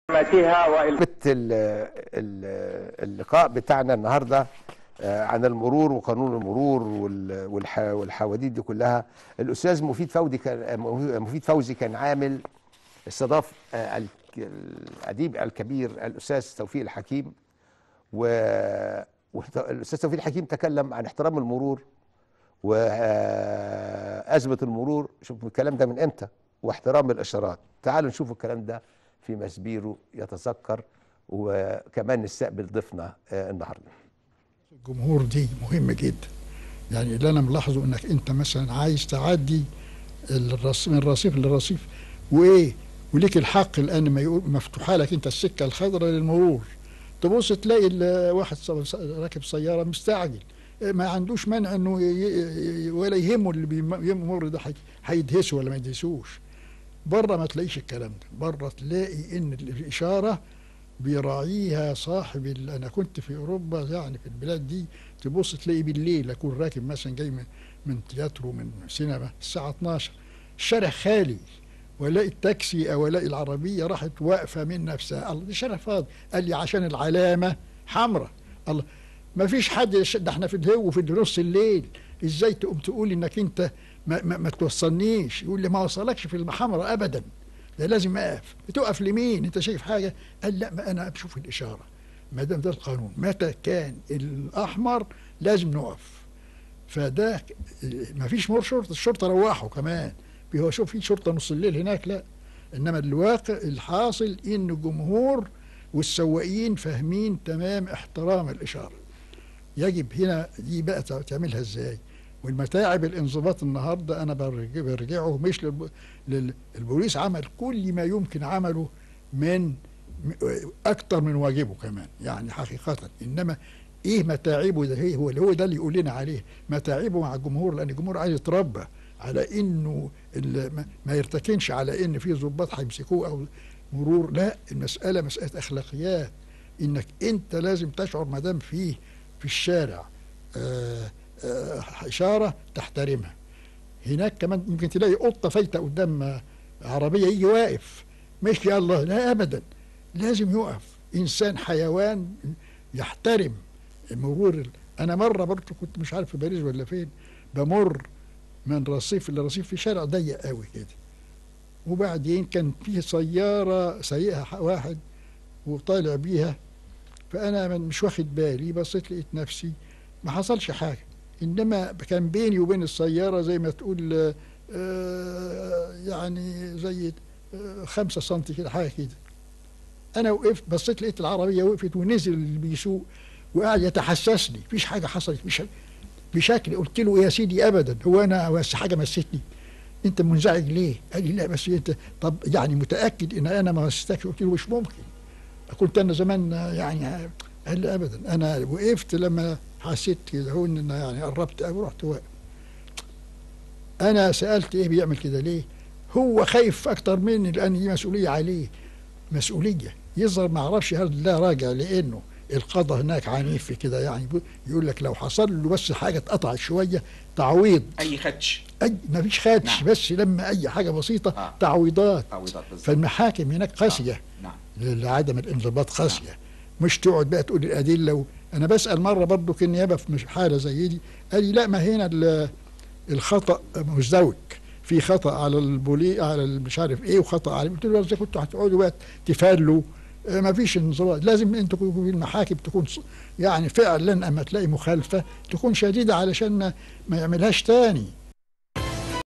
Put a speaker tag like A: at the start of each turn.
A: قيمتها وإل...
B: ال- ال- اللقاء بتاعنا النهارده آه، عن المرور وقانون المرور وال- والح- والحواديت دي كلها الاستاذ مفيد فوزي كان مفيد فوزي كان عامل استضاف آه، ال- الاديب الكبير الاستاذ توفيق الحكيم والاستاذ توفيق الحكيم تكلم عن احترام المرور وأزمة المرور شوف الكلام ده من امتى واحترام الاشارات تعالوا نشوف الكلام ده في مسبيرو يتذكر وكمان نستقبل ضيفنا آه، النهارده
C: الجمهور دي مهمة جدا يعني اللي انا ملاحظه انك انت مثلا عايز تعدي الرصيف من رصيف لرصيف وايه وليك الحق الان ما يقول مفتوحه لك انت السكه الخضراء للمرور تبص تلاقي ال- واحد ص- راكب سياره مستعجل ما عندوش مانع انه ي- ي- ولا يهمه اللي بيم- بيمر ده هي- هيدهسه ولا ما يدهسوش بره ما تلاقيش الكلام ده بره تلاقي ان الاشاره بيراعيها صاحب ال- انا كنت في اوروبا يعني في البلاد دي تبص تلاقي بالليل اكون راكب مثلا جاي من من تياترو من سينما الساعه 12 الشارع خالي والاقي التاكسي او الاقي العربيه راحت واقفه من نفسها الله ده شارع فاضي قال لي عشان العلامه حمراء الله ما فيش حد يش- ده احنا في الهو في نص الليل ازاي تقوم تقول انك انت ما, ما, ما توصلنيش يقول لي ما وصلكش في الحمراء ابدا ده لازم اقف بتقف لمين انت شايف حاجه قال لا ما انا بشوف الاشاره ما دام ده القانون متى كان الاحمر لازم نقف فده ما فيش مر شرطه الشرطه روحوا كمان هو شوف في شرطه نص الليل هناك لا انما الواقع الحاصل ان الجمهور والسواقين فاهمين تمام احترام الاشاره يجب هنا دي بقى تعملها ازاي والمتاعب الانضباط النهارده انا برج- برجعه مش للب- لل- البوليس عمل كل ما يمكن عمله من م- اكتر من واجبه كمان يعني حقيقه انما ايه متاعبه ده هي هو اللي هو ده اللي يقول لنا عليه متاعبه مع الجمهور لان الجمهور عايز يتربى على انه ال- ما- ما يرتكنش على ان في ضباط هيمسكوه او مرور لا المساله مساله اخلاقيات انك انت لازم تشعر ما دام فيه في الشارع آه، آه، اشاره تحترمها هناك كمان يمكن تلاقي قطه فايته قدام عربيه يجي واقف مش يلا لا ابدا لازم يقف انسان حيوان يحترم مرور ال- انا مره برضه كنت مش عارف في باريس ولا فين بمر من رصيف لرصيف في شارع ضيق قوي كده وبعدين كان في سياره سايقها ح- واحد وطالع بيها فانا من- مش واخد بالي بصيت لقيت نفسي ما حصلش حاجه انما كان بيني وبين السياره زي ما تقول آه، آه، يعني زي آه، خمسة سنتي كده حاجه كده انا وقفت بصيت لقيت العربيه وقفت ونزل اللي بيسوق وقاعد يتحسسني مفيش حاجه حصلت مش بشكل قلت له يا سيدي ابدا هو انا بس حاجه مستني انت منزعج ليه؟ قال لي لا بس انت طب يعني متاكد ان انا ما مستكش قلت له مش ممكن كنت انا زمان يعني قال لي ابدا انا وقفت لما حسيت كده هو ان أنا يعني قربت قوي رحت واقف انا سالت ايه بيعمل كده ليه؟ هو خايف اكتر مني لان دي مسؤوليه عليه مسؤوليه يظهر ما اعرفش هل ده راجع لانه القضاء هناك عنيف في كده يعني يقول لك لو حصل له بس حاجه اتقطعت شويه تعويض
D: اي خدش
C: اي ما فيش خدش
D: نعم.
C: بس لما اي حاجه بسيطه
D: آه.
C: تعويضات
D: تعويضات بالظبط
C: فالمحاكم هناك قاسيه
D: نعم
C: لعدم الانضباط قاسيه مش تقعد بقى تقول الادله و... انا بسال مره برضو كنيابه في مش حاله زي دي قال لي لا ما هنا ال- الخطا مزدوج في خطا على البولي على ال- مش عارف ايه وخطا على قلت له ازاي كنتوا هتقعدوا بقى تفادلوا آه، ما فيش انضباط لازم انتوا تكونوا في المحاكم تكون ص- يعني فعلا اما تلاقي مخالفه تكون شديده علشان ما, ما يعملهاش تاني